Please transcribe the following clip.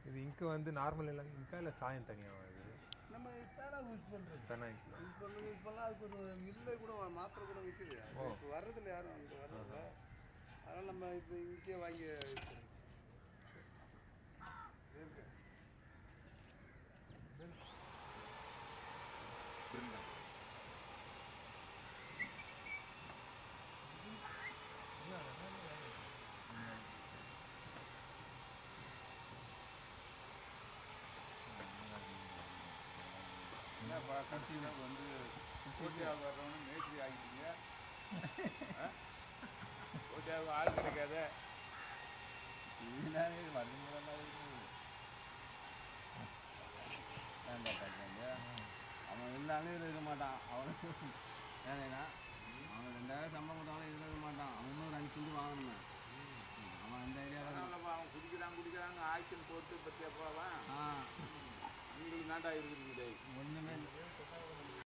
இது இங்கு வந்து நார்மல் இல்லை இங்கா இல்லை சாயம் தனியாக இது நம்ம பேனா யூஸ் பண்ணுறது தானே யூஸ் பண்ணது யூஸ் பண்ணலாம் அதுக்கு ஒரு மில்லே கூட வா- மாத்திரை கூட விற்குது ஓ. இப்போ வர்றதில்ல யாரும் இங்கே வர்றதில்ல அதனால் நம்ம இப்போ இங்கே வாங்கி யூஸ் பண்ணுறோம் இருக்கு என்னப்பா கடைசியில் வந்து போட்டியாக வர்றவனு மேட்ரி ஆகிட்டீங்க போட்டியாக ஆள் கிடைக்காத இதுனாலே வரும்போதெல்லாம் இருக்குது ஏன்டா பார்க்கறாங்க? அவன் இருந்தாலும் இதில் இருக்க மாட்டான் அவனுக்கு ஏன்னா அவன் ரெண்டாயிரம் சம்பளம் கொடுத்தாலும் இதில் இருக்க மாட்டான் அவன் இன்னும் ரெண்டு செஞ்சு வாங்கணும் அவன் அந்த ஐடியாவில் அதனாலப்பா அவன் குடிக்கிறான் குடிக்கிறாங்க ஆக்ஷன் போட்டு பற்றியா போவான் ஆ உங்களுக்கு நாட்டா இருக்குது ஒன்றுமே